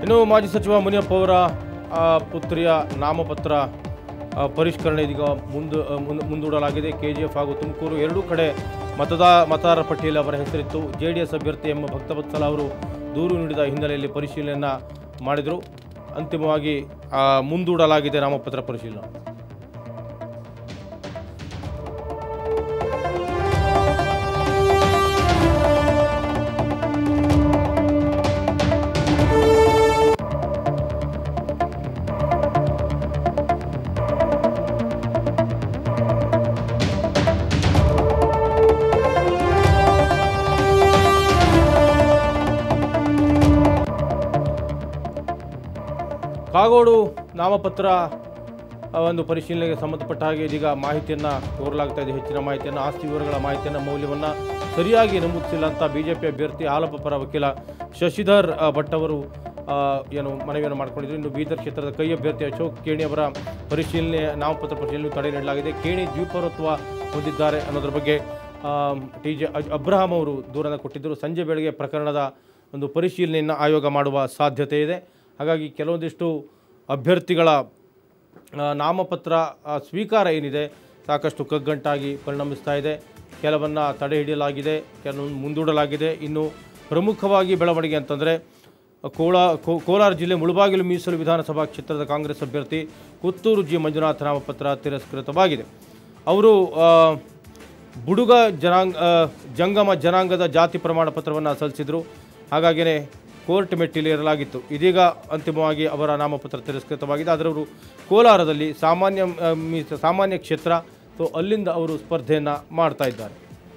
ಇನ್ನು ಮಾಜಿ ಸಚಿವ ಮುನಿಯಪ್ಪ ಅವರ ಆ, ಪುತ್ರಿಯ ನಾಮಪತ್ರ ಆ, ಪರಿಷ್ಕರಣೆ ಇದೀಗ ಮುಂದು ಆ, ಮುಂದ್- ಮುಂದೂಡಲಾಗಿದೆ ಕೆ ಜಿ ಎಫ್ ಹಾಗೂ ತುಮಕೂರು ಎರಡೂ ಕಡೆ ಮತದಾ ಮತದಾರರ ಪಟ್ಟಿಯಲ್ಲಿ ಅವರ ಹೆಸರಿತ್ತು ಜೆ ಡಿ ಎಸ್ ಅಭ್ಯರ್ಥಿ ಎಂಬ ಭಕ್ತವತ್ಸಲ ಅವರು ದೂರು ನೀಡಿದ ಹಿನ್ನೆಲೆಯಲ್ಲಿ ಪರಿಶೀಲನೆಯನ್ನು ಮಾಡಿದರು ಅಂತಿಮವಾಗಿ ಆ, ಮುಂದೂಡಲಾಗಿದೆ ನಾಮಪತ್ರ ಪರಿಶೀಲನೆ ಕಾಗೋಡು ನಾಮಪತ್ರ ಆ, ಒಂದು ಪರಿಶೀಲನೆಗೆ ಸಂಬಂಧಪಟ್ಟ ಹಾಗೆ ಇದೀಗ ಮಾಹಿತಿಯನ್ನು ಕೋರಲಾಗ್ತಾ ಇದೆ ಹೆಚ್ಚಿನ ಮಾಹಿತಿಯನ್ನು ಆಸ್ತಿ ವಿವರಗಳ ಮಾಹಿತಿಯನ್ನು ಮೌಲ್ಯವನ್ನು ಸರಿಯಾಗಿ ನಮೂದಿಸಿಲ್ಲ ಅಂತ ಬಿಜೆಪಿ ಅಭ್ಯರ್ಥಿ ಹಾಲಪ್ಪ ಪರ ವಕೀಲ ಶಶಿಧರ್ ಆ, ಭಟ್ ಅವರು ಆ, ಏನು ಮನವಿಯನ್ನು ಮಾಡಿಕೊಂಡಿದ್ರು ಇನ್ನು ಬೀದರ್ ಕ್ಷೇತ್ರದ ಕೈ ಅಭ್ಯರ್ಥಿ ಅಶೋಕ್ ಕೇಣಿ ಅವರ ಪರಿಶೀಲನೆ ನಾಮಪತ್ರ ಪರಿಶೀಲನೆ ತಡೆ ನೀಡಲಾಗಿದೆ ಕೇಣಿ ದ್ವೀಪರತ್ವ ಹೊಂದಿದ್ದಾರೆ ಅನ್ನೋದ್ರ ಬಗ್ಗೆ ಟಿ ಜೆ ಅಬ್ರಹಾಂ ಅವರು ದೂರನ ಕೊಟ್ಟಿದ್ದರು ಸಂಜೆ ವೇಳೆಗೆ ಪ್ರಕರಣದ ಒಂದು ಪರಿಶೀಲನೆಯನ್ನು ಆಯೋಗ ಮಾಡುವ ಸಾಧ್ಯತೆ ಇದೆ ಹಾಗಾಗಿ ಕೆಲವೊಂದಿಷ್ಟು ಅಭ್ಯರ್ಥಿಗಳ ಆ, ನಾಮಪತ್ರ ಆ, ಸ್ವೀಕಾರ ಏನಿದೆ ಸಾಕಷ್ಟು ಕಗ್ಗಂಟಾಗಿ ಪರಿಣಮಿಸ್ತಾ ಇದೆ ಕೆಲವನ್ನು ತಡೆ ಹಿಡಿಯಲಾಗಿದೆ ಕೆಲವೊಂದು ಮುಂದೂಡಲಾಗಿದೆ ಇನ್ನು ಪ್ರಮುಖವಾಗಿ ಬೆಳವಣಿಗೆ ಅಂತಂದರೆ ಕೋಲಾ ಕೋ- ಕೋಲಾರ ಜಿಲ್ಲೆ ಮುಳುಬಾಗಿಲು ಮೀಸಲು ವಿಧಾನಸಭಾ ಕ್ಷೇತ್ರದ ಕಾಂಗ್ರೆಸ್ ಅಭ್ಯರ್ಥಿ ಕುತ್ತೂರು ಜಿ ಮಂಜುನಾಥ್ ನಾಮಪತ್ರ ತಿರಸ್ಕೃತವಾಗಿದೆ ಅವರು ಆ, ಬುಡುಗ ಜನಾಂಗ ಆ, ಜಂಗಮ ಜನಾಂಗದ ಜಾತಿ ಪ್ರಮಾಣ ಪತ್ರವನ್ನು ಸಲ್ಲಿಸಿದರು ಹಾಗಾಗಿಯೇ ಕೋರ್ಟ್ ಮೆಟ್ಟಿಲು ಏರಲಾಗಿತ್ತು ಇದೀಗ ಅಂತಿಮವಾಗಿ ಅವರ ನಾಮಪತ್ರ ತಿರಸ್ಕೃತವಾಗಿದೆ ಆದರೆ ಅವರು ಕೋಲಾರದಲ್ಲಿ ಸಾಮಾನ್ಯ ಆ, ಮೀಸ ಸಾಮಾನ್ಯ ಕ್ಷೇತ್ರ ಸೊ ಅಲ್ಲಿಂದ ಅವರು ಸ್ಪರ್ಧೆಯನ್ನು ಮಾಡ್ತಾ ಇದ್ದಾರೆ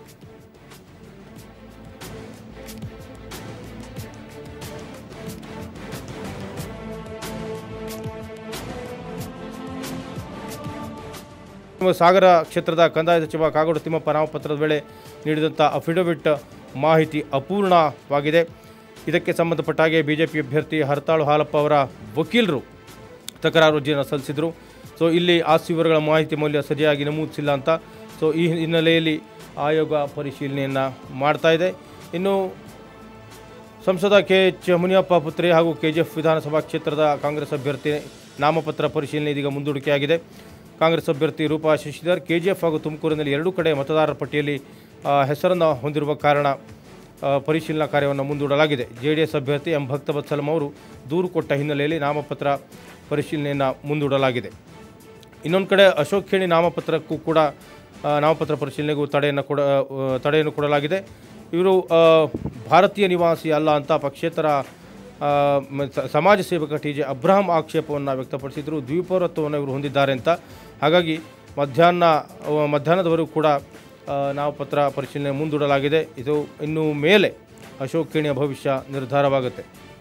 ಸಾಗರ ಕ್ಷೇತ್ರದ ಕಂದಾಯ ಸಚಿವ ಕಾಗೋಡು ತಿಮ್ಮಪ್ಪ ನಾಮಪತ್ರದ ವೇಳೆ ನೀಡಿದಂಥ ಅಫಿಡವಿಟ್ ಮಾಹಿತಿ ಅಪೂರ್ಣವಾಗಿದೆ ಇದಕ್ಕೆ ಸಂಬಂಧಪಟ್ಟ ಹಾಗೆ ಬಿಜೆಪಿ ಅಭ್ಯರ್ಥಿ ಹರತಾಳು ಹಾಲಪ್ಪ ಅವರ ವಕೀಲರು ತಕರಾರು ಅರ್ಜಿಯನ್ನು ಸಲ್ಲಿಸಿದರು ಸೊ ಇಲ್ಲಿ ಆಸ್ತಿ ವಿವರಗಳ ಮಾಹಿತಿ ಮೌಲ್ಯ ಸರಿಯಾಗಿ ನಮೂದಿಸಿಲ್ಲ ಅಂತ ಸೊ ಈ ಹಿನ್ನೆಲೆಯಲ್ಲಿ ಆಯೋಗ ಪರಿಶೀಲನೆಯನ್ನು ಮಾಡ್ತಾ ಇದೆ ಇನ್ನು ಸಂಸದ ಕೆ ಎಚ್ ಮುನಿಯಪ್ಪ ಪುತ್ರಿ ಹಾಗೂ ಕೆಜಿಎಫ್ ವಿಧಾನಸಭಾ ಕ್ಷೇತ್ರದ ಕಾಂಗ್ರೆಸ್ ಅಭ್ಯರ್ಥಿ ನಾಮಪತ್ರ ಪರಿಶೀಲನೆ ಇದೀಗ ಮುಂದೂಡಿಕೆಯಾಗಿದೆ ಕಾಂಗ್ರೆಸ್ ಅಭ್ಯರ್ಥಿ ರೂಪಾ ಶಶಿಧರ್ ಕೆಜಿಎಫ್ ಹಾಗೂ ತುಮಕೂರಿನಲ್ಲಿ ಎರಡೂ ಕಡೆ ಮತದಾರರ ಪಟ್ಟಿಯಲ್ಲಿ ಆ, ಹೆಸರನ್ನು ಹೊಂದಿರುವ ಕಾರಣ ಆ, ಪರಿಶೀಲನಾ ಕಾರ್ಯವನ್ನು ಮುಂದೂಡಲಾಗಿದೆ ಜೆ ಡಿ ಎಸ್ ಅಭ್ಯರ್ಥಿ ಎಂ ಭಕ್ತವತ್ಸಲಂ ಅವರು ದೂರು ಕೊಟ್ಟ ಹಿನ್ನೆಲೆಯಲ್ಲಿ ನಾಮಪತ್ರ ಪರಿಶೀಲನೆಯನ್ನು ಮುಂದೂಡಲಾಗಿದೆ ಇನ್ನೊಂದು ಕಡೆ ಅಶೋಕ್ ಖೇಣಿ ನಾಮಪತ್ರಕ್ಕೂ ಕೂಡ ಆ, ನಾಮಪತ್ರ ಪರಿಶೀಲನೆಗೂ ತಡೆಯನ್ನು ಕೊಡ ಆ, ತಡೆಯನ್ನು ಕೊಡಲಾಗಿದೆ ಇವರು ಆ, ಭಾರತೀಯ ನಿವಾಸಿ ಅಲ್ಲ ಅಂತ ಪಕ್ಷೇತರ ಆ, ಮ- ಸ- ಸಮಾಜ ಸೇವಕ ಟಿ ಜೆ ಅಬ್ರಹಾಂ ಆಕ್ಷೇಪವನ್ನು ವ್ಯಕ್ತಪಡಿಸಿದರು ದ್ವೀಪರತ್ವವನ್ನು ಇವರು ಹೊಂದಿದ್ದಾರೆ ಅಂತ ಹಾಗಾಗಿ ಮಧ್ಯಾಹ್ನ ಆ, ಮಧ್ಯಾಹ್ನದವರೆಗೂ ಕೂಡ ಆ, ನಾಮಪತ್ರ ಪರಿಶೀಲನೆ ಮುಂದೂಡಲಾಗಿದೆ ಇದು ಇನ್ನು ಮೇಲೆ ಅಶೋಕ್ ಖೇಣಿಯ ಭವಿಷ್ಯ ನಿರ್ಧಾರವಾಗುತ್ತೆ